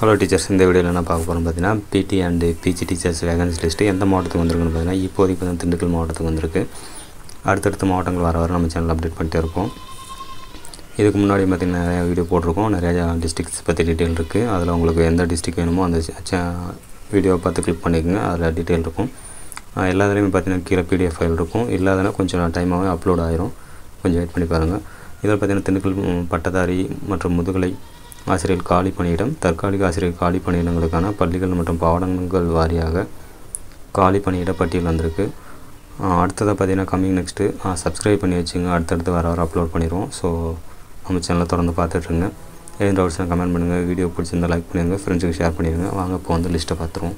hello teachers இந்த வீடியோவில் என்ன பார்க்க போகிறோம் பார்த்தீங்கன்னா BT and PG teachers vacancy list எந்த மாவட்டத்துக்கு வந்திருக்குன்னு பார்த்தீங்கன்னா இப்போதைக்கு பார்த்தீங்கன்னா திண்டுக்கல் மாவட்டத்துக்கு வந்திருக்கு அடுத்தடுத்த மாவட்டங்கள் வர வர நம்ம சேனல் அப்டேட் பண்ணிட்டே இருக்கோம் இதுக்கு முன்னாடி பார்த்திங்கன்னா நிறையா வீடியோ போட்டிருக்கோம் நிறையா டிஸ்ட்ரிக்ஸ் பற்றி டீட்டெயில் இருக்குது அதில் உங்களுக்கு எந்த டிஸ்ட்ரிக் வேணுமோ அந்த வீடியோவை பார்த்து கிளிக் பண்ணிக்கோங்க அதில் டீட்டெயில் இருக்கும் எல்லாத்துலேயுமே பார்த்தீங்கன்னா கீழே பிடிஎஃப் ஃபைல் இருக்கும் இல்லாதனா கொஞ்சம் டைமாகவே அப்லோட் ஆயிரும் கொஞ்சம் வெயிட் பண்ணி பாருங்கள் இதில் பார்த்தீங்கன்னா திண்டுக்கல் பட்டதாரி மற்றும் முதுகலை ஆசிரியர் காலி பணியிடம் தற்காலிக ஆசிரியர் காலி பணியிடங்களுக்கான பள்ளிகள் மற்றும் பாடங்கள் வாரியாக காலி பணியிட பட்டியல் வந்திருக்கு அடுத்ததாக பார்த்தீங்கன்னா கம்மிங் நெக்ஸ்ட்டு சப்ஸ்கிரைப் பண்ணி வச்சுங்க அடுத்தடுத்து வர வர அப்லோட் பண்ணிடுவோம் ஸோ நம்ம சேனலை தொடர்ந்து பார்த்துட்ருங்க எதுவும் டவுட்ஸ்னால் கமெண்ட் பண்ணுங்கள் வீடியோ பிடிச்சிருந்தா லைக் பண்ணிடுங்க ஃப்ரெண்ட்ஸுக்கு ஷேர் பண்ணிடுங்க வாங்க இப்போ வந்து லிஸ்ட்டை பார்த்துருவோம்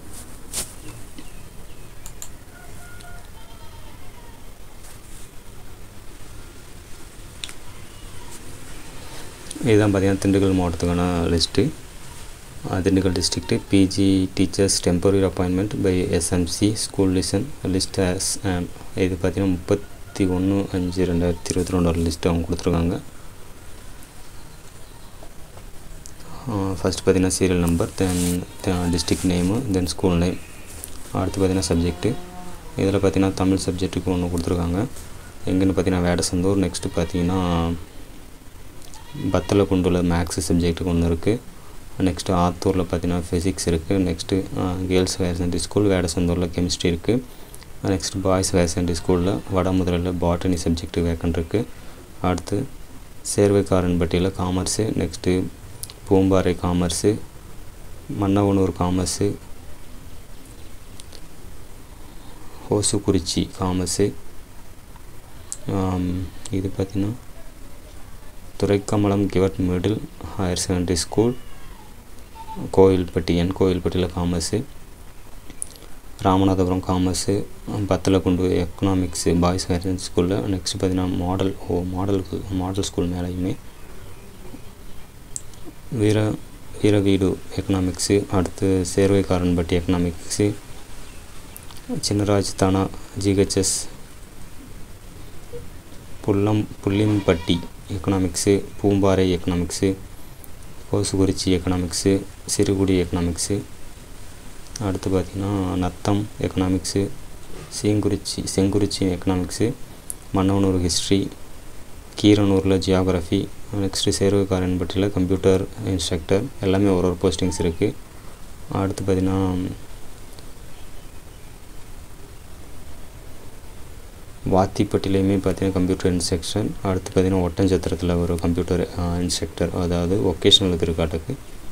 இதுதான் பார்த்தீங்கன்னா திண்டுக்கல் மாவட்டத்துக்கான list Dindigul district PG teachers temporary appointment by SMC school லிசன் லிஸ்ட் ஆஸ் இது பார்த்தீங்கன்னா முப்பத்தி ஒன்று அஞ்சு ரெண்டாயிரத்தி இருபத்தி ரெண்டு லிஸ்ட்டு அவங்க கொடுத்துருக்காங்க ஃபஸ்ட் பார்த்தீங்கன்னா serial number then district name then school name அடுத்து பார்த்தீங்கன்னா சப்ஜெக்ட்டு இதில் பார்த்தீங்கன்னா தமிழ் சப்ஜெக்ட்டுக்கு ஒன்று கொடுத்துருக்காங்க எங்கேன்னு பார்த்தீங்கன்னா வேடசந்தூர் நெக்ஸ்ட்டு பார்த்தீங்கன்னா பத்தில் கொண்டு உள்ள மேக்ஸ் சப்ஜெக்ட்டுக்கு ஒன்று இருக்குது நெக்ஸ்ட்டு ஆத்தூரில் பார்த்தீங்கன்னா ஃபிசிக்ஸ் இருக்குது next girls higher secondary school வேடசந்தூரில் கெமிஸ்ட்ரி இருக்குது நெக்ஸ்ட் பாய்ஸ் ஹையர் செகண்டரி ஸ்கூலில் வடமுதலில் பாட்டனி சப்ஜெக்ட் வேக்கண்ட் இருக்குது அடுத்து சேர்வைக்காரன்பட்டியில் commerce next Poomparai commerce Mannavanur commerce Hosukurichi commerce இது பார்த்திங்கன்னா Duraikamalam government middle higher secondary school Kovilpatti என் கோயில்பட்டியில் commerce Ramanathapuram commerce Batlagundu economics boys higher secondary ஸ்கூலில் நெக்ஸ்ட் பார்த்தீங்கன்னா மாடல் ஓ மாடல் மாடல் ஸ்கூல் மேலேயுமே வீர வீரவீடு எக்கனாமிக்ஸு அடுத்து சேர்வைக்காரன்பட்டி எக்கனாமிக்ஸு சின்னராஜ் தானா GHS புல்லம் புள்ளிம்பட்டி economics Poomparai economics Kosukurichi economics Sirukudi economics அடுத்து பார்த்திங்கன்னா Natham economics Seengurichi Sengurichi economics Mannavanur history கீரனூரில் ஜியாகிரஃபி நெக்ஸ்ட்டு சேர்வுக்காரன்பட்டியில் கம்ப்யூட்டர் இன்ஸ்ட்ரக்டர் எல்லாமே ஒரு ஒரு போஸ்டிங்ஸ் இருக்குது அடுத்து பார்த்திங்கன்னா வாத்திப்பட்டிலையுமே பார்த்தீங்கன்னா கம்ப்யூட்டர் இன்ஸ்ட்ரக்ஷன் அடுத்து பார்த்தீங்கன்னா ஒட்டஞ்சத்திரத்தில் ஒரு கம்ப்யூட்டர் இன்ஸ்ட்ரக்டர் அதாவது ஒகேஷ்னல் திருக்காட்டுக்கு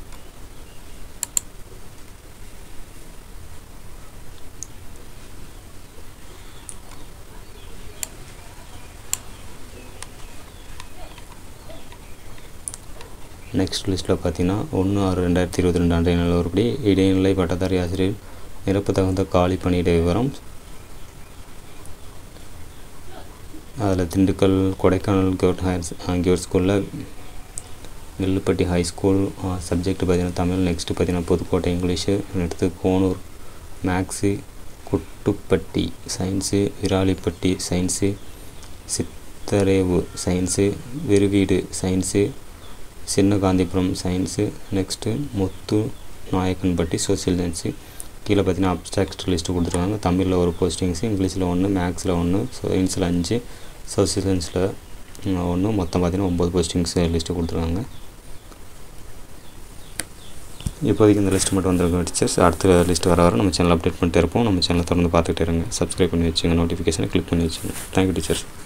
நெக்ஸ்ட் லிஸ்ட்டில் பார்த்தீங்கன்னா ஒன்று ஆறு ரெண்டாயிரத்தி இருபத்தி ரெண்டு அன்றைய நிலவரப்படி இடைநிலை பட்டதாரி ஆசிரியர் நிரப்பு தகுந்த காலி பணியிட விவரம் அதில் Dindigul Kodaikanal government higher government ஸ்கூலில் வில்லுப்பட்டி ஹை ஸ்கூல் சப்ஜெக்ட் பார்த்தீங்கன்னா தமிழ் நெக்ஸ்ட்டு பார்த்தீங்கன்னா புதுக்கோட்டை இங்கிலீஷு அடுத்து Konur maths Kuttupatti science Viralipatti science Chittarevu science Viruveedu science Chinna Gandhipuram science next Muthu Nayakkanpatti social science கீழே பார்த்தீங்கன்னா அப்டாக்ட் லிஸ்ட்டு கொடுத்துருக்காங்க தமிழில் ஒரு போஸ்டிங்ஸு இங்கிலீஷில் ஒன்று மேக்ஸில் ஒன்று சயின்ஸில் அஞ்சு சோசியல் சயின்ஸில் ஒன்று மொத்தம் பார்த்தீங்கன்னா ஒம்பது போஸ்டிங்ஸ் லிஸ்ட்டு கொடுத்துருக்காங்க இப்போதைக்கு இந்த லிஸ்ட்டு மட்டும் வந்திருக்க டீச்சர்ஸ் அடுத்த லிஸ்ட் வர வர நம்ம சேனல் அப்டேட் பண்ணிட்டே இருப்போம் நம்ம சேனலை தொடர்ந்து பார்த்துக்கிட்டே இருங்க சப்ஸ்கிரைப் பண்ணி வச்சுங்க நோட்டிஃபிகேஷனை கிளிக் பண்ணி வச்சுங்க தேங்க்யூ டீச்சர்ஸ்